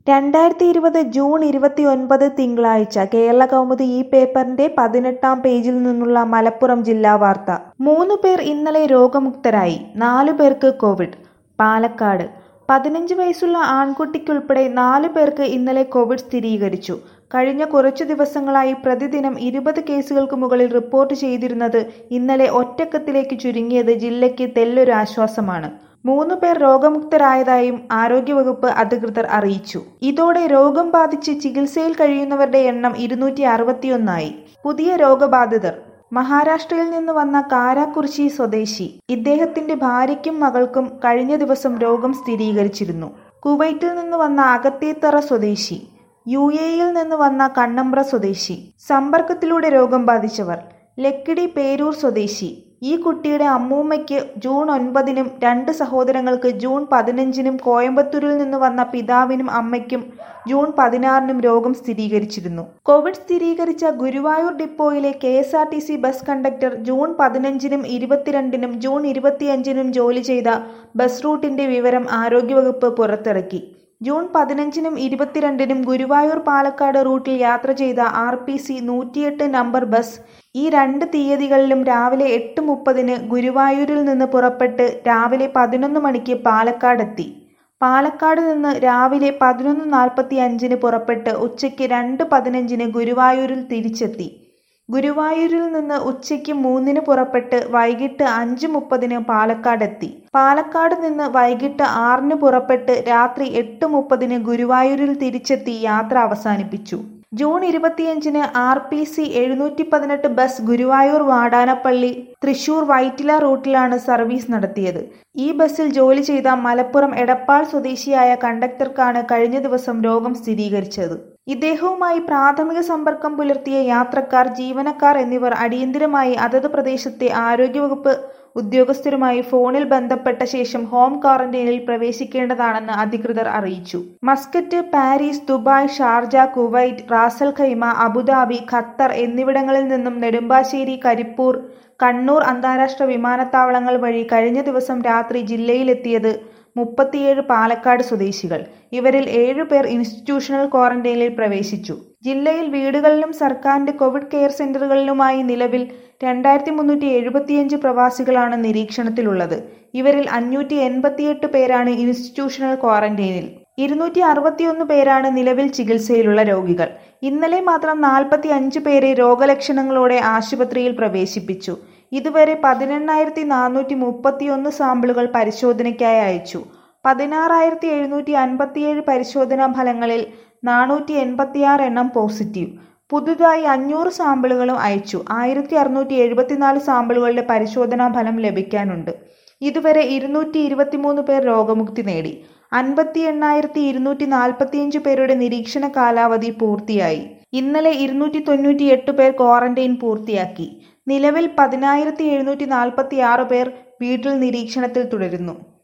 രണ്ടായിരത്തി ഇരുപത് ജൂൺ ഇരുപത്തിയൊൻപത് തിങ്കളാഴ്ച കേരളകൗമുദി ഈ പേപ്പറിന്റെ പതിനെട്ടാം പേജിൽ നിന്നുള്ള മലപ്പുറം ജില്ലാ വാർത്ത മൂന്ന് പേർ ഇന്നലെ രോഗമുക്തരായി നാലു പേർക്ക് കോവിഡ് പാലക്കാട് പതിനഞ്ച് വയസ്സുള്ള ആൺകുട്ടിക്കുൾപ്പെടെ നാലു പേർക്ക് ഇന്നലെ കോവിഡ് സ്ഥിരീകരിച്ചു കഴിഞ്ഞ കുറച്ചു ദിവസങ്ങളായി പ്രതിദിനം ഇരുപത് കേസുകൾക്ക് മുകളിൽ റിപ്പോർട്ട് ചെയ്തിരുന്നത് ഇന്നലെ ഒറ്റക്കത്തിലേക്ക് ചുരുങ്ങിയത് ജില്ലയ്ക്ക് തെല്ലൊരു ആശ്വാസമാണ് മൂന്ന് പേർ രോഗമുക്തരായതായും ആരോഗ്യവകുപ്പ് അധികൃതർ അറിയിച്ചു ഇതോടെ രോഗം ബാധിച്ച് ചികിത്സയിൽ കഴിയുന്നവരുടെ എണ്ണം ഇരുന്നൂറ്റി അറുപത്തിയൊന്നായി പുതിയ രോഗബാധിതർ മഹാരാഷ്ട്രയിൽ നിന്ന് വന്ന കാരാക്കുറിശി സ്വദേശി ഇദ്ദേഹത്തിന്റെ ഭാര്യയ്ക്കും മകൾക്കും കഴിഞ്ഞ ദിവസം രോഗം സ്ഥിരീകരിച്ചിരുന്നു കുവൈറ്റിൽ നിന്ന് വന്ന അകത്തേത്തറ സ്വദേശി യു എയിൽ നിന്ന് വന്ന കണ്ണമ്പ്ര സ്വദേശി സമ്പർക്കത്തിലൂടെ രോഗം ബാധിച്ചവർ ലക്കിടി പേരൂർ സ്വദേശി ഈ കുട്ടിയുടെ അമ്മൂമ്മയ്ക്ക് ജൂൺ ഒൻപതിനും രണ്ട് സഹോദരങ്ങൾക്ക് ജൂൺ പതിനഞ്ചിനും കോയമ്പത്തൂരിൽ നിന്ന് വന്ന പിതാവിനും അമ്മയ്ക്കും ജൂൺ പതിനാറിനും രോഗം സ്ഥിരീകരിച്ചിരുന്നു കോവിഡ് സ്ഥിരീകരിച്ച ഗുരുവായൂർ ഡിപ്പോയിലെ K S R T C bus conductor June പതിനഞ്ചിനും ഇരുപത്തിരണ്ടിനും ജൂൺ ഇരുപത്തിയഞ്ചിനും ജോലി ചെയ്ത ബസ് റൂട്ടിന്റെ വിവരം ആരോഗ്യവകുപ്പ് പുറത്തിറക്കി ജൂൺ പതിനഞ്ചിനും ഇരുപത്തിരണ്ടിനും ഗുരുവായൂർ പാലക്കാട് റൂട്ടിൽ യാത്ര ചെയ്ത ആർ പി സി നൂറ്റിയെട്ട് നമ്പർ ബസ് ഈ രണ്ട് തീയതികളിലും രാവിലെ എട്ട് മുപ്പതിന് ഗുരുവായൂരിൽ നിന്ന് പുറപ്പെട്ട് രാവിലെ പതിനൊന്ന് മണിക്ക് പാലക്കാടെത്തി പാലക്കാട് നിന്ന് രാവിലെ പതിനൊന്ന് നാൽപ്പത്തി അഞ്ചിന് പുറപ്പെട്ട് ഉച്ചയ്ക്ക് രണ്ട് പതിനഞ്ചിന് ഗുരുവായൂരിൽ തിരിച്ചെത്തി ഗുരുവായൂരിൽ നിന്ന് ഉച്ചയ്ക്ക് മൂന്നിന് പുറപ്പെട്ട് വൈകിട്ട് അഞ്ച് മുപ്പതിന് പാലക്കാടെത്തി പാലക്കാട് നിന്ന് വൈകിട്ട് ആറിന് പുറപ്പെട്ട് രാത്രി എട്ട് മുപ്പതിന് ഗുരുവായൂരിൽ തിരിച്ചെത്തി യാത്ര അവസാനിപ്പിച്ചു ജൂൺ ഇരുപത്തിയഞ്ചിന് ആർ പി സി എഴുന്നൂറ്റി പതിനെട്ട് ബസ് ഗുരുവായൂർ വാടാനപ്പള്ളി തൃശൂർ വൈറ്റില റൂട്ടിലാണ് സർവീസ് നടത്തിയത് ഈ ബസ്സിൽ ജോലി ചെയ്ത മലപ്പുറം എടപ്പാൾ സ്വദേശിയായ കണ്ടക്ടർക്കാണ് കഴിഞ്ഞ ദിവസം രോഗം സ്ഥിരീകരിച്ചത് ഇദ്ദേഹവുമായി പ്രാഥമിക സമ്പർക്കം പുലർത്തിയ യാത്രക്കാർ ജീവനക്കാർ എന്നിവർ അടിയന്തിരമായി അതത് പ്രദേശത്തെ ആരോഗ്യവകുപ്പ് ഉദ്യോഗസ്ഥരുമായി ഫോണിൽ ബന്ധപ്പെട്ട ശേഷം ഹോം ക്വാറന്റൈനിൽ പ്രവേശിക്കേണ്ടതാണെന്ന് അധികൃതർ അറിയിച്ചു Muscat Paris Dubai Sharjah Kuwait Ras al Khaimah Abu Dhabi Qatar എന്നിവിടങ്ങളിൽ നിന്നും നെടുമ്പാശ്ശേരി കരിപ്പൂർ കണ്ണൂർ അന്താരാഷ്ട്ര വിമാനത്താവളങ്ങൾ വഴി കഴിഞ്ഞ ദിവസം രാത്രി ജില്ലയിലെത്തിയത് മുപ്പത്തിയേഴ് പാലക്കാട് സ്വദേശികൾ ഇവരിൽ ഏഴുപേർ ഇൻസ്റ്റിറ്റ്യൂഷണൽ ക്വാറന്റൈനിൽ പ്രവേശിച്ചു ജില്ലയിൽ വീടുകളിലും സർക്കാരിന്റെ കോവിഡ് കെയർ സെന്ററുകളിലുമായി നിലവിൽ രണ്ടായിരത്തി മുന്നൂറ്റി എഴുപത്തിയഞ്ച് പ്രവാസികളാണ് നിരീക്ഷണത്തിലുള്ളത് ഇവരിൽ അഞ്ഞൂറ്റി എൺപത്തിയെട്ട് പേരാണ് ഇൻസ്റ്റിറ്റ്യൂഷണൽ ക്വാറന്റൈനിൽ ഇരുന്നൂറ്റി അറുപത്തിയൊന്ന് പേരാണ് നിലവിൽ ചികിത്സയിലുള്ള രോഗികൾ ഇന്നലെ മാത്രം നാൽപ്പത്തി അഞ്ച് പേരെ രോഗലക്ഷണങ്ങളോടെ ആശുപത്രിയിൽ പ്രവേശിപ്പിച്ചു ഇതുവരെ പതിനെണ്ണായിരത്തി നാനൂറ്റി മുപ്പത്തിയൊന്ന് സാമ്പിളുകൾ പരിശോധനയ്ക്കായി അയച്ചു പതിനാറായിരത്തി എഴുന്നൂറ്റി അൻപത്തിയേഴ് പരിശോധനാ ഫലങ്ങളിൽ നാനൂറ്റി എൺപത്തിയാറ് എണ്ണം പോസിറ്റീവ് പുതുതായി അഞ്ഞൂറ് സാമ്പിളുകളും അയച്ചു ആയിരത്തി അറുന്നൂറ്റി എഴുപത്തിനാല് സാമ്പിളുകളുടെ പരിശോധനാ ഫലം ലഭിക്കാനുണ്ട് ഇതുവരെ ഇരുന്നൂറ്റി ഇരുപത്തിമൂന്ന് പേർ രോഗമുക്തി നേടി അൻപത്തി എണ്ണായിരത്തി ഇരുന്നൂറ്റി നാൽപ്പത്തിയഞ്ച് പേരുടെ നിരീക്ഷണ കാലാവധി പൂർത്തിയായി ഇന്നലെ ഇരുന്നൂറ്റി തൊണ്ണൂറ്റി എട്ട് പേർ ക്വാറന്റൈൻ പൂർത്തിയാക്കി നിലവിൽ പതിനായിരത്തി എഴുന്നൂറ്റി നാൽപ്പത്തി ആറ് പേർ വീട്ടിൽ നിരീക്ഷണത്തിൽ തുടരുന്നു